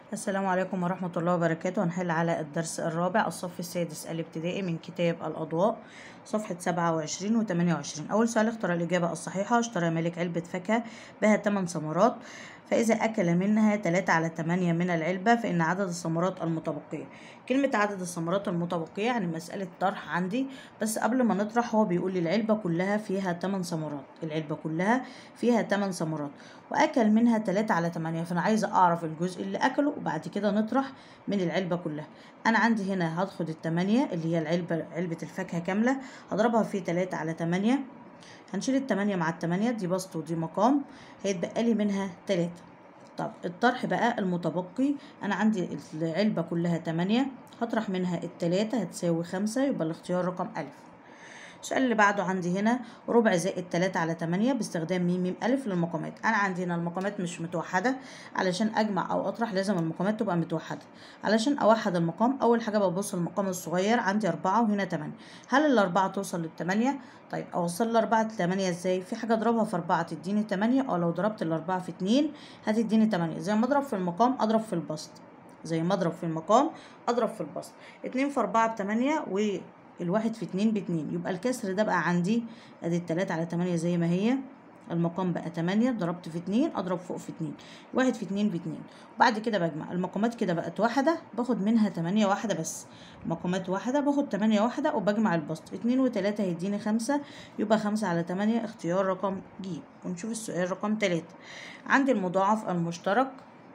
السلام عليكم ورحمة الله وبركاته هنحل على الدرس الرابع الصف السادس الابتدائي من كتاب الأضواء صفحة سبعة وعشرين وتمانية وعشرين أول سؤال اختار الإجابة الصحيحة اشترى مالك علبة فاكهة بها تمن ثمرات فإذا أكل منها تلاتة على تمانية من العلبة فإن عدد الثمرات المتبقية كلمة عدد الثمرات المتبقية يعني مسألة طرح عندي بس قبل ما نطرح هو بيقول لي العلبة كلها فيها تمن ثمرات العلبة كلها فيها تمن ثمرات وأكل منها تلاتة على تمانية فأنا عايزة أعرف الجزء اللي أكله وبعد كده نطرح من العلبة كلها أنا عندي هنا هاخد التمانية اللي هي العلبة علبة الفاكهة كاملة هضربها في تلاتة على تمانية هنشيل التمانية مع التمانية دي بسط ودي مقام هيتبقى لي منها تلاتة طب الطرح بقى المتبقي أنا عندي العلبة كلها تمانية هطرح منها التلاتة هتساوي خمسة يبقى الاختيار رقم ألف السؤال اللي بعده عندي هنا ربع زائد تلاتة على تمانية باستخدام ميم ميم ألف للمقامات أنا عندي هنا المقامات مش متوحدة علشان أجمع أو أطرح لازم المقامات تبقى متوحدة علشان أوحد المقام أول حاجة ببص المقام الصغير عندي أربعة وهنا تمانية هل الأربعة توصل للتمانية؟ طيب أوصل الأربعة لتمانية إزاي؟ في حاجة أضربها في أربعة تديني تمانية أو لو ضربت الأربعة في اتنين هتديني تمانية زي ما أضرب في المقام أضرب في البسط زي ما أضرب في المقام أضرب في البسط اتنين في أربعة بتمانية و الواحد في اتنين باتنين يبقى الكسر ده بقى عندي ادي التلاتة على تمانية زي ما هي المقام بقى تمانية ضربت في اتنين اضرب فوق في اتنين واحد في اتنين باتنين وبعد كده بجمع المقامات كده بقت واحدة باخد منها تمانية واحدة بس مقامات واحدة باخد تمانية واحدة وبجمع البسط اتنين وتلاتة هيديني خمسة يبقى خمسة على تمانية اختيار رقم ج ونشوف السؤال رقم تلاتة عندي المضاعف المشترك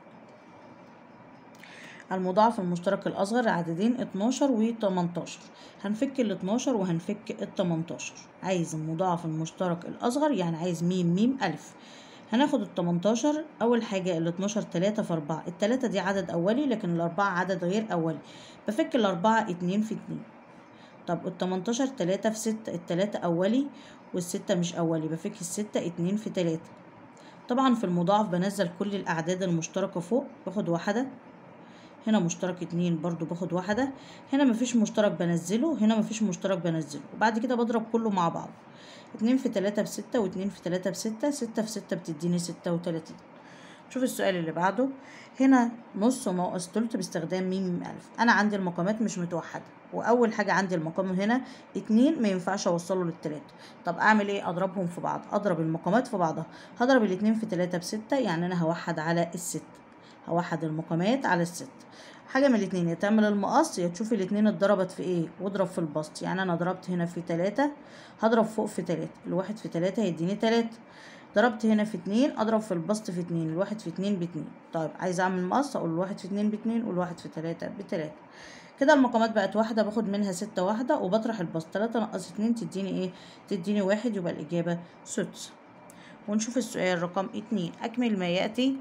المضاعف المشترك الأصغر عددين اتناشر وتمنتاشر هنفك ال 12 وهنفك ال 18 عايز المضاعف المشترك الأصغر يعني عايز ميم ميم ألف هناخد ال 18 أول حاجة ال 12 تلاتة في أربعة التلاتة دي عدد أولي لكن الأربعة عدد غير أولي بفك الأربعة اتنين في اتنين طب ال 18 تلاتة في ستة التلاتة أولي والستة مش أولي بفك الستة اتنين في تلاتة طبعا في المضاعف بنزل كل الأعداد المشتركة فوق باخد واحدة هنا مشترك اتنين برضو باخد واحدة هنا مفيش مشترك بنزله هنا مفيش مشترك بنزله وبعد كده بضرب كله مع بعض اتنين في تلاتة بستة واتنين في تلاتة بستة ستة في ستة بتديني ستة وتلاتين شوف السؤال اللي بعده هنا نص ناقص تلت باستخدام ميم ميم ألف أنا عندي المقامات مش متوحدة وأول حاجة عندي المقام هنا اتنين ما ينفعش أوصله للتلاتة طب أعمل إيه أضربهم في بعض أضرب المقامات في بعضها هضرب الاتنين في تلاتة بستة يعني أنا هوحد على الستة هوحد المقامات على الست حاجة من الاتنين يا تعمل المقص يا تشوف الاتنين اتضربت في ايه واضرب في البسط يعني انا ضربت هنا في تلاتة هضرب فوق في تلاتة الواحد في تلاتة هيديني تلاتة ضربت هنا في اتنين اضرب في البسط في اتنين الواحد في اتنين باتنين طيب عايز اعمل مقص اقول الواحد في اتنين باتنين والواحد في تلاتة بتلاتة كده المقامات بقت واحدة باخد منها ستة واحدة وبطرح البسط تلاتة ناقص اتنين تديني ايه تديني واحد يبقى الاجابة سدس ونشوف السؤال رقم اتنين اكمل ما يأتي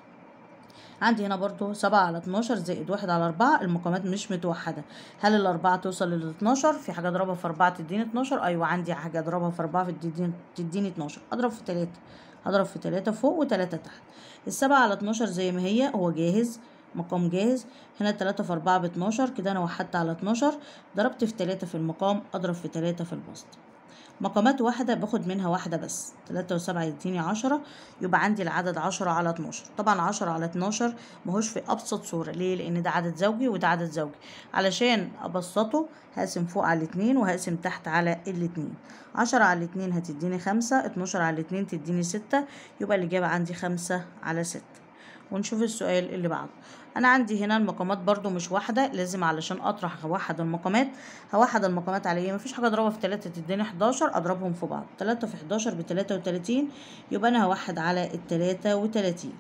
عندي هنا برضو سبعة على اتناشر زائد واحد على أربعة المقامات مش متوحدة هل الأربعة توصل للاتناشر في حاجة أضربها في أربعة تديني اتناشر أيوة عندي حاجة أضربها في أربعة في تديني, تديني اتناشر أضرب في تلاتة هضرب في تلاتة فوق وتلاتة تحت السبعة على اتناشر زي ما هي هو جاهز مقام جاهز هنا تلاتة في أربعة باتناشر كده أنا وحدت على اتناشر ضربت في تلاتة في المقام أضرب في تلاتة في البسط مقامات واحدة باخد منها واحدة بس تلاتة وسبعة يديني عشرة يبقى عندي العدد عشرة على اتناشر طبعا عشرة على اتناشر ماهوش في أبسط صورة ليه؟ لأن ده عدد زوجي وده عدد زوجي علشان أبسطه هقسم فوق على الاتنين وهقسم تحت على الاتنين عشرة على الاتنين هتديني خمسة اتناشر على الاتنين تديني ستة يبقى الإجابة عندي خمسة على ستة ونشوف السؤال اللي بعده انا عندي هنا المقامات برضو مش واحدة لازم علشان اطرح هوحد المقامات هوحد المقامات على ايه مفيش حاجة اضربها في تلاتة تديني حداشر اضربهم في بعض تلاتة في حداشر بتلاتة وتلاتين يبقى انا هوحد على التلاتة وتلاتين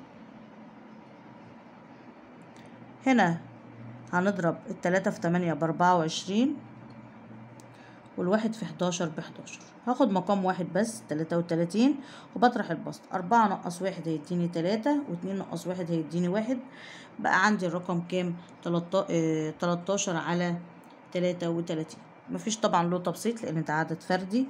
هنا هنضرب التلاتة في تمانية باربعة وعشرين والواحد في حداشر بحداشر هاخد مقام واحد بس تلاتة وتلاتين وبطرح البسط أربعة ناقص واحد هيديني تلاتة واتنين ناقص واحد هيديني واحد بقى عندي الرقم كام تلاتاشر على تلاتة وتلاتين مفيش طبعا له تبسيط لأن ده عدد فردي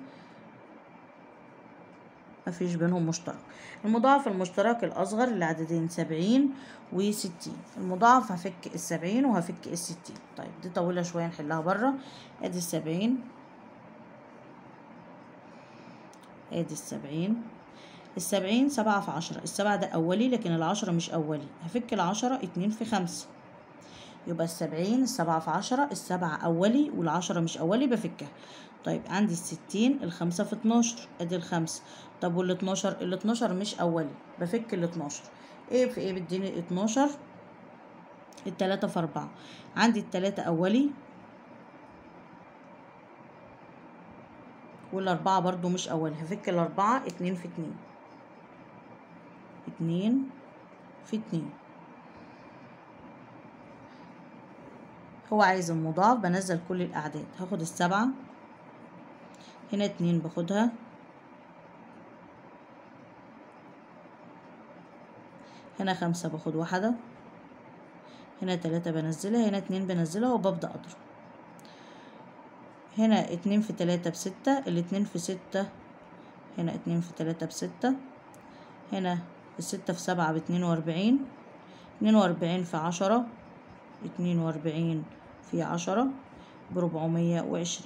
مفيش بينهم مشترك المضاعف المشترك الأصغر لعددين سبعين وستين المضاعف هفك السبعين وهفك الستين طيب دي طويلة شوية نحلها برا ادي السبعين ادي السبعين السبعين سبعة في عشرة السبعة ده أولي لكن العشرة مش أولي هفك العشرة اتنين في خمسة يبقى السبعين السبعة في عشرة السبعة أولي والعشرة مش أولي بفكها طيب عندي الستين الخمسة في اتناشر ادي الخمسة طب والاتناشر الاتناشر مش أولي بفك الاتناشر ايه في ايه بيديني اتناشر التلاتة في أربعة عندي التلاتة أولي والأربعة برضو مش أولي هفك الأربعة اتنين في اتنين اتنين في اتنين هو عايز المضاعف بنزل كل الأعداد هاخد السبعة هنا اتنين باخدها هنا خمسة باخد واحدة هنا تلاتة بنزلها هنا اتنين بنزلها وببدأ أضرب هنا اتنين في تلاتة بستة الاتنين في ستة هنا اتنين في تلاتة بستة هنا الستة في سبعة باتنين وأربعين اتنين وأربعين في عشرة اتنين وأربعين في عشرة بربعمية وعشرين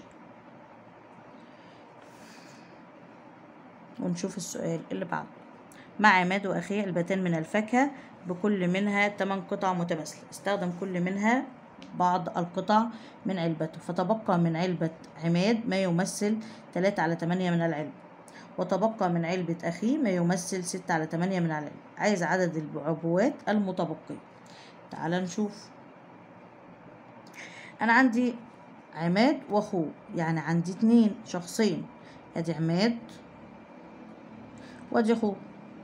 ونشوف السؤال اللي بعده مع عماد وأخيه علبتان من الفاكهة بكل منها تمن قطع متماثلة استخدم كل منها بعض القطع من علبته فتبقى من علبة عماد ما يمثل تلاتة على تمانية من العلبة وتبقى من علبة أخيه ما يمثل ستة على تمانية من العلبة عايز عدد العبوات المتبقية تعال نشوف أنا عندي عماد وأخوه يعني عندي اتنين شخصين أدي عماد وأدي أخوه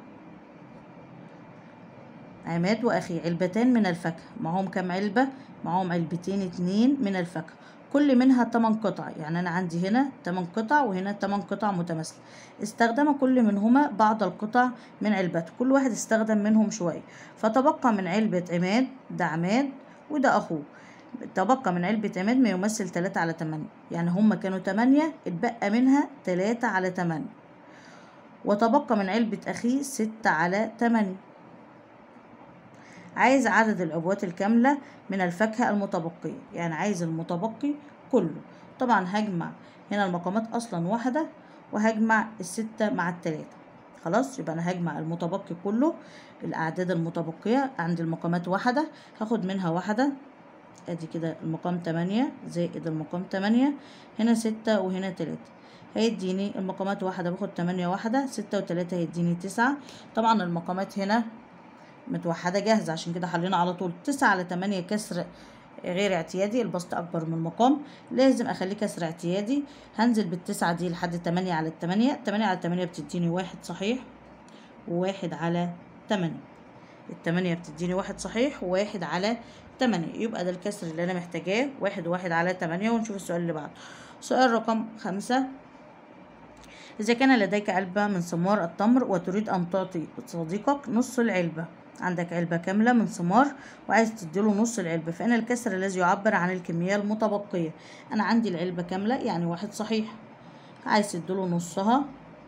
عماد وأخي علبتان من الفاكهة معهم كام علبة؟ معهم علبتين اتنين من الفاكهة كل منها تمن قطع يعني أنا عندي هنا تمن قطع وهنا تمن قطع متماثلة استخدم كل منهما بعض القطع من علبته كل واحد استخدم منهم شوية فتبقى من علبة عماد ده عماد وده أخوه تبقى من علبة عماد ما يمثل تلاتة على تمانية يعني هما كانوا تمانية اتبقى منها تلاتة على تمانية وتبقى من علبة أخيه ستة على تمانية عايز عدد العبوات الكاملة من الفاكهة المتبقية يعني عايز المتبقي كله طبعا هجمع هنا المقامات أصلا واحدة وهجمع الستة مع التلاتة خلاص يبقى أنا هجمع المتبقي كله الأعداد المتبقية عند المقامات واحدة هاخد منها واحدة ادي كده المقام تمانية زائد المقام تمانية هنا ستة وهنا تلاتة هيديني المقامات واحدة باخد تمانية واحدة ستة وتلاتة هيديني تسعة طبعا المقامات هنا متوحدة جاهزة عشان كده حلينا على طول تسعة على تمانية كسر غير اعتيادي البسط أكبر من المقام لازم أخليه كسر اعتيادي هنزل بالتسعة دي لحد تمانية على التمانية تمانية على التمانية بتديني واحد صحيح وواحد على تمانية التمانية بتديني واحد صحيح وواحد على تمانية يبقى ده الكسر اللي أنا محتاجاه واحد وواحد على تمانية ونشوف السؤال اللي بعده سؤال رقم خمسة إذا كان لديك علبة من ثمار التمر وتريد أن تعطي صديقك نص العلبة عندك علبة كاملة من ثمار وعايز تديله نص العلبة فإن الكسر الذي يعبر عن الكمية المتبقية أنا عندي العلبة كاملة يعني واحد صحيح عايز تديله نصها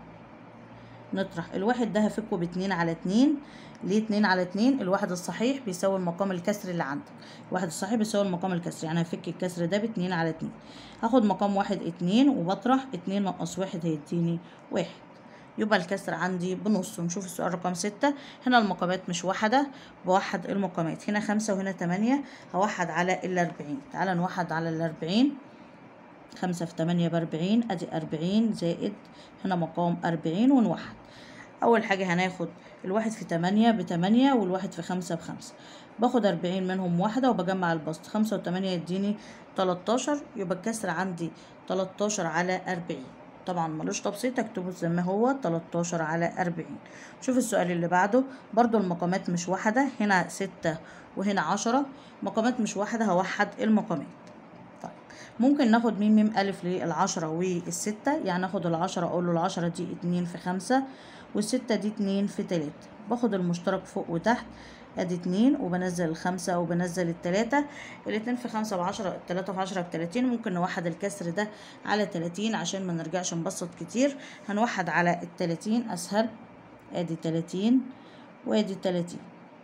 نطرح الواحد ده هفكه باتنين على اتنين ليه اتنين على اتنين الواحد الصحيح بيساوي المقام الكسري اللي عندك الواحد الصحيح بيساوي المقام الكسري يعني هفك الكسر ده باتنين على اتنين هاخد مقام واحد اتنين وبطرح اتنين ناقص واحد هيديني واحد يبقى الكسر عندي بنص نشوف السؤال رقم ستة هنا المقامات مش واحدة بوحد المقامات هنا خمسة وهنا تمانية هوحد على الأربعين تعالى نوحد على الأربعين خمسة في تمانية بأربعين أدي أربعين زائد هنا مقام أربعين ونوحد أول حاجة هناخد الواحد في تمانية بتمانية والواحد في خمسة بخمسة باخد أربعين منهم واحدة وبجمع البسط خمسة وتمانية يديني تلاتاشر يبقى الكسر عندي تلاتاشر على أربعين طبعا ملوش تبسيط اكتبه زي ما هو تلاتاشر على أربعين شوف السؤال اللي بعده برضو المقامات مش واحدة هنا ستة وهنا عشرة مقامات مش واحدة هوحد المقامات طيب ممكن ناخد ميم ميم ألف للعشرة والستة يعني ناخد العشرة أقول له العشرة دي اتنين في خمسة والستة دي اتنين في تلاتة باخد المشترك فوق وتحت ادي اتنين وبنزل الخمسة وبنزل التلاتة الاتنين في خمسة بعشرة التلاتة في عشرة بتلاتين ممكن نوحد الكسر ده على تلاتين عشان ما نرجعش نبسط كتير هنوحد على التلاتين اسهل ادي تلاتين وادي تلاتين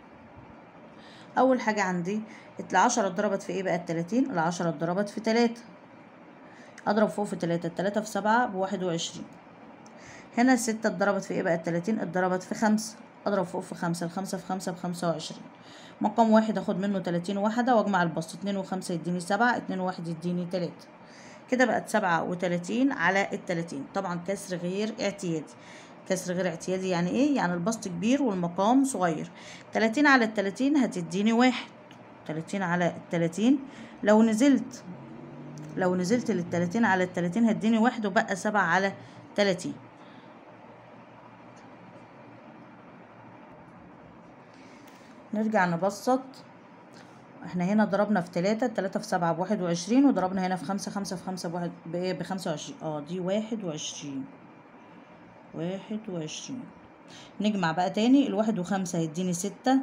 اول حاجة عندي العشرة اتضربت في ايه بقى التلاتين العشرة اتضربت في تلاتة اضرب فوق في تلاتة التلاتة في سبعة بواحد وعشرين هنا ستة اتضربت في ايه بقت تلاتين اتضربت في خمسة اضرب فوق في خمسة الخمسة في خمسة بخمسة وعشرين مقام واحد اخد منه تلاتين واحدة واجمع البسط اتنين وخمسة يديني سبعة اتنين وواحد يديني تلاتة كده بقت سبعة وتلاتين على التلاتين طبعا كسر غير اعتيادي كسر غير اعتيادي يعني ايه يعني البسط كبير والمقام صغير تلاتين على التلاتين هتديني واحد تلاتين على التلاتين لو نزلت لو نزلت للتلاتين على التلاتين هتديني واحد وبقى سبعة على تلاتين نرجع نبسط احنا هنا ضربنا في تلاتة تلاتة في سبعة بواحد وعشرين وضربنا هنا في خمسة خمسة في خمسة بواحد بايه بخمسة وعشرين اه دي واحد وعشرين واحد وعشرين نجمع بقى تاني الواحد وخمسة هيديني ستة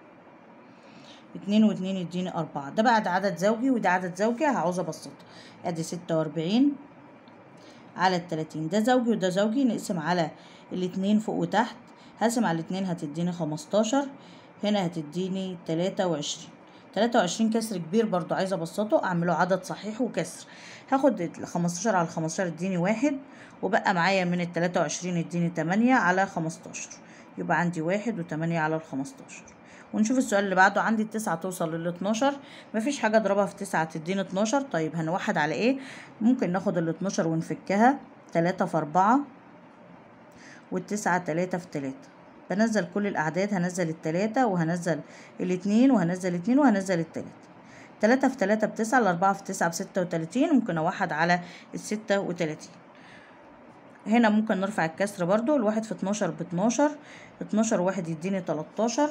اتنين واتنين يديني أربعة ده بقى ده عدد زوجي وده عدد زوجي هعوز أبسطه أدي ستة وأربعين على التلاتين ده زوجي وده زوجي نقسم على الاتنين فوق وتحت هقسم على الاتنين هتديني خمستاشر هنا هتديني تلاتة وعشرين تلاتة وعشرين كسر كبير برضو عايزة أبسطه أعمله عدد صحيح وكسر هاخد الخمستاشر على الخمستاشر يديني واحد وبقى معايا من التلاتة وعشرين يديني تمانية على خمستاشر يبقى عندي واحد وتمانية على الخمستاشر ونشوف السؤال اللي بعده عندي التسعة توصل للاتناشر مفيش حاجة اضربها في تسعة تديني اتناشر طيب هنوحد على ايه ممكن ناخد الاتناشر ونفكها تلاتة في أربعة والتسعة تلاتة في تلاتة بنزل كل الأعداد هنزل التلاتة وهنزل الاتنين وهنزل اتنين وهنزل التلاتة تلاتة في تلاتة بتسعة الأربعة في تسعة بستة وتلاتين ممكن أوحد على الستة وتلاتين هنا ممكن نرفع الكسر برضو الواحد في اتناشر باتناشر اتناشر واحد يديني تلاتاشر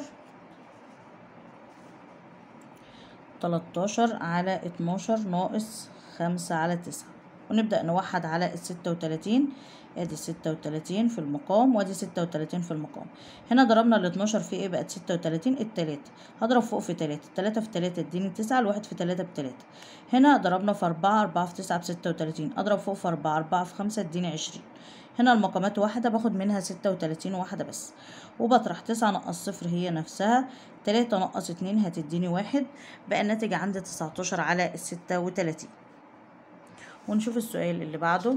تلاتاشر على اتناشر ناقص خمسة على تسعة ونبدأ نوحد على الستة وتلاتين ادي ستة وتلاتين في المقام وادي ستة وتلاتين في المقام هنا ضربنا الاتناشر في ايه بقت ستة وتلاتين التلاتة هضرب فوق في تلاتة تلاتة في تلاتة اديني تسعة الواحد في تلاتة بتلاتة هنا ضربنا في أربعة أربعة في تسعة بستة وتلاتين أضرب فوق في أربعة أربعة في خمسة اديني عشرين هنا المقامات واحدة باخد منها ستة وتلاتين واحدة بس وبطرح تسعة نقص صفر هي نفسها تلاتة نقص اتنين هتديني واحد بقى الناتج عندي تسعتاشر على الستة وتلاتين ونشوف السؤال اللي بعده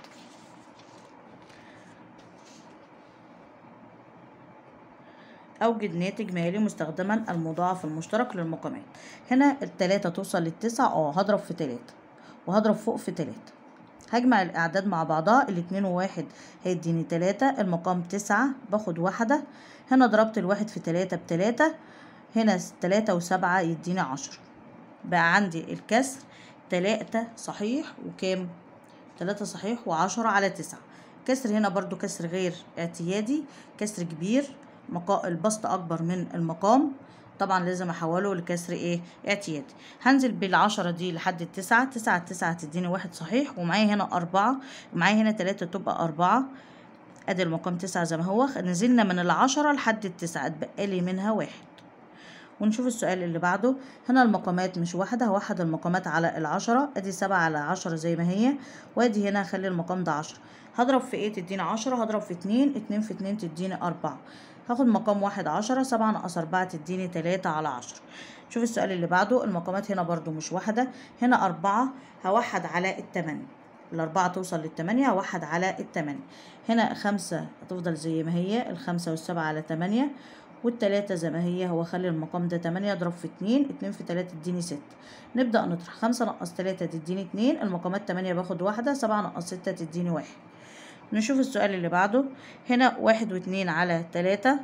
أوجد ناتج مالي مستخدما المضاعف المشترك للمقامات هنا التلاتة توصل للتسعة اه هضرب في تلاتة وهضرب فوق في تلاتة هجمع الأعداد مع بعضها الاتنين وواحد هيديني تلاتة المقام تسعة باخد واحدة هنا ضربت الواحد في تلاتة بتلاتة هنا تلاتة وسبعة يديني عشرة بقى عندي الكسر تلاتة صحيح وكام تلاتة صحيح وعشرة على تسعة كسر هنا برضو كسر غير اعتيادي كسر كبير مقا... البسط أكبر من المقام طبعا لازم أحوله لكسر إيه اعتيادي هنزل بالعشرة دي لحد التسعة تسعة تسعة تديني واحد صحيح ومعايا هنا أربعة ومعايا هنا تلاتة تبقى أربعة أدي المقام تسعة زي ما هو نزلنا من العشرة لحد التسعة اتبقى لي منها واحد ونشوف السؤال اللي بعده هنا المقامات مش واحدة هوحد المقامات على العشرة ادي سبعة على عشرة زي ما هي وادي هنا هخلي المقام ده عشرة هضرب في ايه تديني عشرة هضرب في اتنين اتنين في اتنين تديني أربعة هاخد مقام واحد عشرة سبعة ناقص أربعة تديني تلاتة على عشرة شوف السؤال اللي بعده المقامات هنا برضو مش واحدة هنا أربعة هوحد على التمانية الأربعة توصل للتمانية هوحد على التمانية هنا خمسة هتفضل زي ما هي الخمسة والسبعة على تمانية والتلاتة زي ما هي هو خلي المقام ده تمانية اضرب في اتنين اتنين في تلاتة تديني ستة نبدأ نطرح خمسة نقص تلاتة تديني اتنين المقامات تمانية باخد واحدة سبعة نقص ستة تديني واحد نشوف السؤال اللي بعده هنا واحد واتنين على تلاتة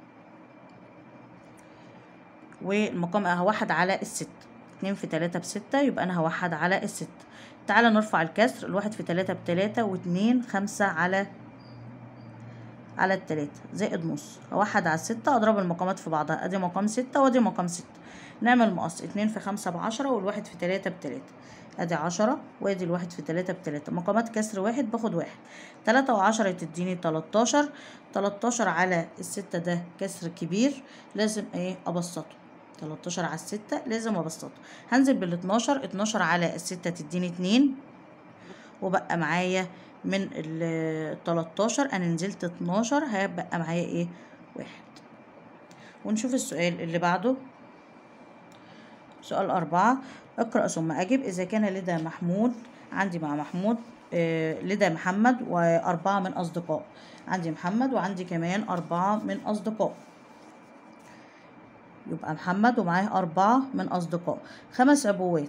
والمقام هوحد على الستة اتنين في تلاتة بستة يبقى أنا هوحد على الستة تعالى نرفع الكسر الواحد في تلاتة بتلاتة واتنين خمسة على على التلاتة زائد نص أوحد على الستة أضرب المقامات في بعضها أدي مقام ستة وأدي مقام ستة نعمل مقص اتنين في خمسة بعشرة والواحد في تلاتة بتلاتة أدي عشرة وأدي الواحد في تلاتة بتلاتة مقامات كسر واحد باخد واحد تلاتة وعشرة تديني تلاتاشر تلاتاشر على الستة ده كسر كبير لازم ايه أبسطه تلاتاشر على الستة لازم أبسطه هنزل بالاتناشر اتناشر على الستة تديني اتنين وبقى معايا من ال 13 انا نزلت 12 هيبقى معايا ايه واحد ونشوف السؤال اللي بعده سؤال أربعة اقرأ ثم أجب إذا كان لدى محمود عندي مع محمود آه لدى محمد وأربعة من أصدقاء عندي محمد وعندي كمان أربعة من أصدقاء يبقى محمد ومعاه أربعة من أصدقاء خمس عبوات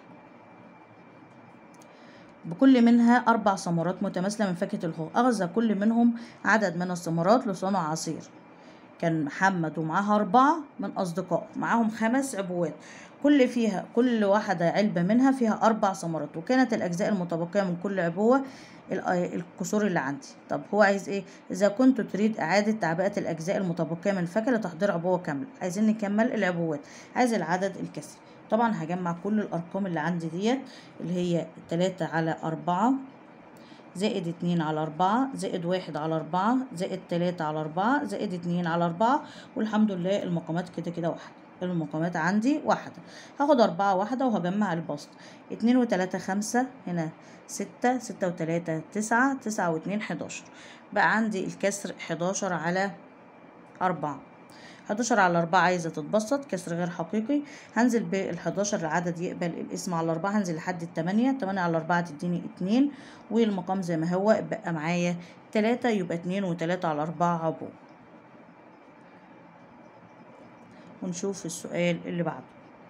بكل منها أربع ثمرات متماثلة من فاكهة الخوخ أخذ كل منهم عدد من الثمرات لصنع عصير كان محمد ومعاها أربعة من أصدقاء معاهم خمس عبوات كل فيها كل واحدة علبة منها فيها أربع ثمرات وكانت الأجزاء المتبقية من كل عبوة الكسور اللي عندي طب هو عايز ايه اذا كنت تريد اعادة تعبئة الاجزاء المتبقية من الفاكهة لتحضير عبوة كاملة عايزين نكمل العبوات عايز العدد الكسري طبعا هجمع كل الارقام اللي عندي ديت اللي هي تلاتة على أربعة زائد اتنين على أربعة زائد واحد على أربعة زائد تلاتة على أربعة زائد اتنين على أربعة والحمد لله المقامات كده كده واحدة المقامات عندي واحدة هاخد أربعة واحدة وهجمع البسط اتنين وتلاتة خمسة هنا ستة ستة وتلاتة تسعة تسعة واتنين حداشر بقى عندي الكسر حداشر على أربعة حداشر على أربعة عايزة تتبسط كسر غير حقيقي هنزل بالحداشر العدد يقبل الاسم على أربعة هنزل لحد التمانية تمانية على أربعة تديني اتنين والمقام زي ما هو بقى معايا تلاتة يبقى اتنين وتلاتة على أربعة عبو ونشوف السؤال اللي بعده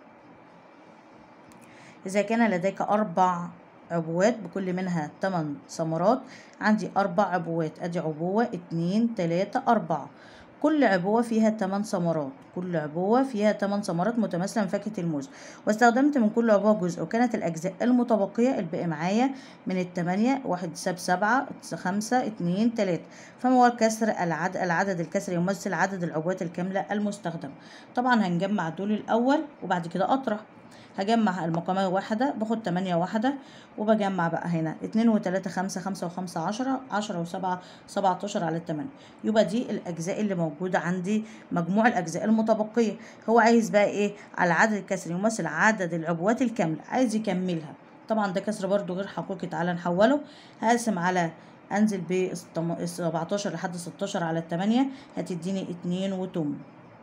إذا كان لديك أربع عبوات بكل منها 8 ثمرات عندي أربع عبوات أدي عبوة اتنين تلاتة أربعة كل عبوة فيها 8 ثمرات كل عبوة فيها 8 ثمرات متماثلة من فاكهة الموز واستخدمت من كل عبوة جزء وكانت الأجزاء المتبقية الباقي معايا من التمانية واحد ساب سبعة خمسة اتنين تلاتة فما هو الكسر العدد, العدد الكسري يمثل عدد العبوات الكاملة المستخدمة طبعا هنجمع دول الأول وبعد كده أطرح هجمع المقامات واحدة باخد تمانية واحدة وبجمع بقى هنا اتنين وتلاتة خمسة خمسة وخمسة عشرة عشرة وسبعة سبعتاشر على التمانية يبقى دي الأجزاء اللي موجودة عندي مجموع الأجزاء المتبقية هو عايز بقى إيه على العدد الكسري يمثل عدد العبوات الكاملة عايز يكملها طبعا ده كسر برضو غير حقيقي تعالى نحوله هقسم على انزل ب 17 لحد 16 على التمانية هتديني اتنين وتمن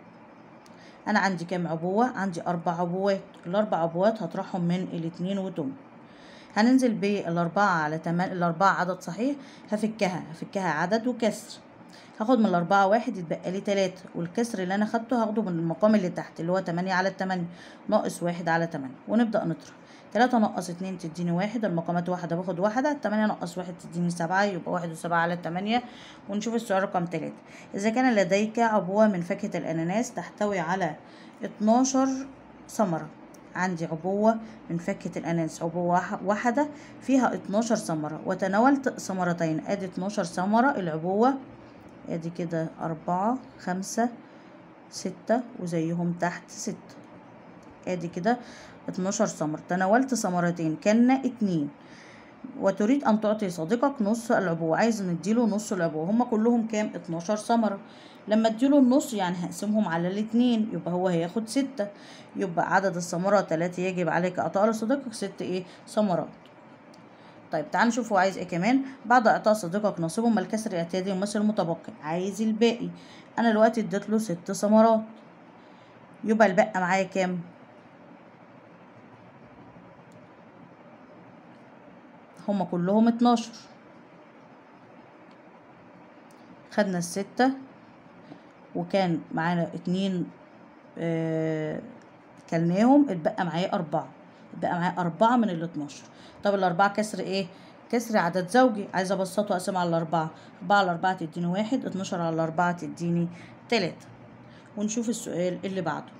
انا عندي كام عبوة عندي اربع عبوات الاربع عبوات هطرحهم من الاتنين وتمن هننزل بالاربعة على تمن الاربعة عدد صحيح هفكها هفكها عدد وكسر هاخد من الاربعة واحد يتبقى لي تلاتة والكسر اللي انا خدته هاخده من المقام اللي تحت اللي هو تمانية على التمانية ناقص واحد على تمانية ونبدأ نطرح تلاتة ناقص اتنين تديني واحد المقامات واحدة باخد واحدة تمانية ناقص واحد تديني سبعة يبقى واحد وسبعة على التمانية ونشوف السؤال رقم تلاتة إذا كان لديك عبوة من فاكهة الأناناس تحتوي على اتناشر ثمرة عندي عبوة من فاكهة الأناناس عبوة واحدة فيها اتناشر ثمرة وتناولت ثمرتين ادي اتناشر ثمرة العبوة ادي كده أربعة خمسة ستة وزيهم تحت ستة ادي كده اتناشر ثمرة تناولت ثمرتين كان اتنين وتريد ان تعطي صديقك نص العبوة عايز نديله نص العبوة هما كلهم كام اتناشر ثمرة لما اديله النص يعني هقسمهم على الاتنين يبقى هو هياخد ستة يبقى عدد الثمرات التي يجب عليك اعطائها لصديقك ست ايه ثمرات طيب تعال نشوف هو عايز ايه كمان بعد اعطاء صديقك نصيبه من الكسر الاعتيادي يمثل المتبقي عايز الباقي انا دلوقتي اديت له ست ثمرات يبقى الباقي معايا كام هما كلهم اتناشر خدنا الستة وكان معانا اتنين آه كلناهم اتبقى معايا أربعة اتبقى معايا أربعة من الاتناشر طب الأربعة كسر ايه؟ كسر عدد زوجي عايزة أبسطه أقسم على الأربعة أربعة على أربعة تديني واحد اتناشر على أربعة تديني تلاتة ونشوف السؤال اللي بعده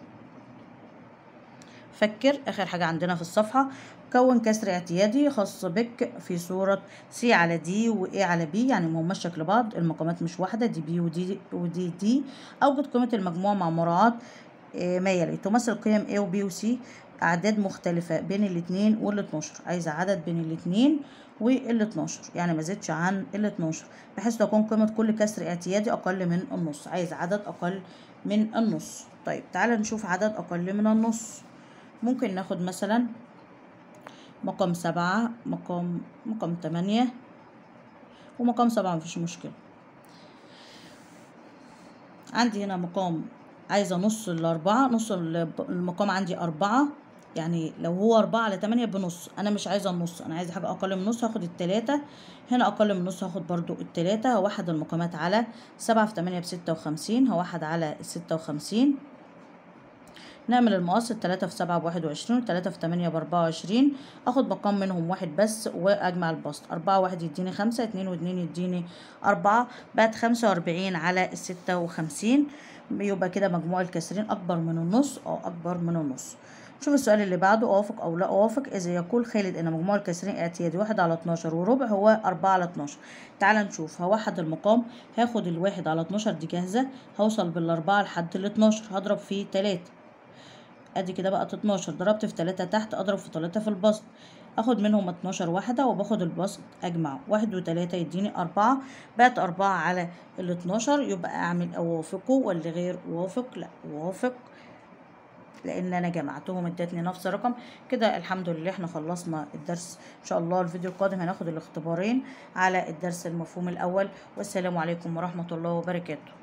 فكر آخر حاجة عندنا في الصفحة كون كسر اعتيادي خاص بك في صورة سي على دي و A على بي يعني مهمش شكل بعض المقامات مش واحدة دي بي ودي ودي دي أوجد قيمة المجموع مع مراعاة ما يلي تمثل قيم A و B و C أعداد مختلفة بين الاتنين والاتناشر عايزة عدد بين الاتنين والاتناشر يعني ما زدش عن الاتناشر بحيث تكون قيمة كل كسر اعتيادي أقل من النص عايز عدد أقل من النص طيب تعالى نشوف عدد أقل من النص ممكن ناخد مثلا مقام سبعة مقام مقام تمانية ومقام سبعة مفيش مشكلة عندي هنا مقام عايزة نص الأربعة نص المقام عندي أربعة يعني لو هو أربعة على تمانية بنص أنا مش عايزة النص أنا عايزة حاجة أقل من نص هاخد التلاتة هنا أقل من نص هاخد برضو التلاتة هوحد المقامات على سبعة في تمانية بستة وخمسين هوحد على الستة وخمسين نعمل المقص التلاتة في سبعة بواحد وعشرين والتلاتة في تمانية بأربعة وعشرين أخد مقام منهم واحد بس وأجمع البسط أربعة واحد يديني خمسة اتنين واتنين يديني أربعة بقت خمسة وأربعين على الستة وخمسين يبقى كده مجموع الكسرين أكبر من النص أو أكبر من النص شوف السؤال اللي بعده أوافق أو لا أوافق إذا يقول خالد إن مجموع الكسرين اعتيادي واحد على اتناشر وربع هو أربعة على اتناشر تعال نشوف هوحد المقام هاخد الواحد على اتناشر دي جاهزة هوصل بالأربعة لحد الاتناشر هضرب فيه تلاتة ادي كده بقت اتناشر ضربت في تلاتة تحت اضرب في تلاتة في البسط اخد منهم اتناشر واحدة وباخد البسط اجمع واحد وتلاتة يديني اربعة بقت اربعة على الاتناشر يبقى اعمل اوافقه واللي غير وافق لا وافق لان انا جمعتهم ادتني نفس الرقم كده الحمد لله احنا خلصنا الدرس ان شاء الله الفيديو القادم هناخد الاختبارين على الدرس المفهوم الاول والسلام عليكم ورحمة الله وبركاته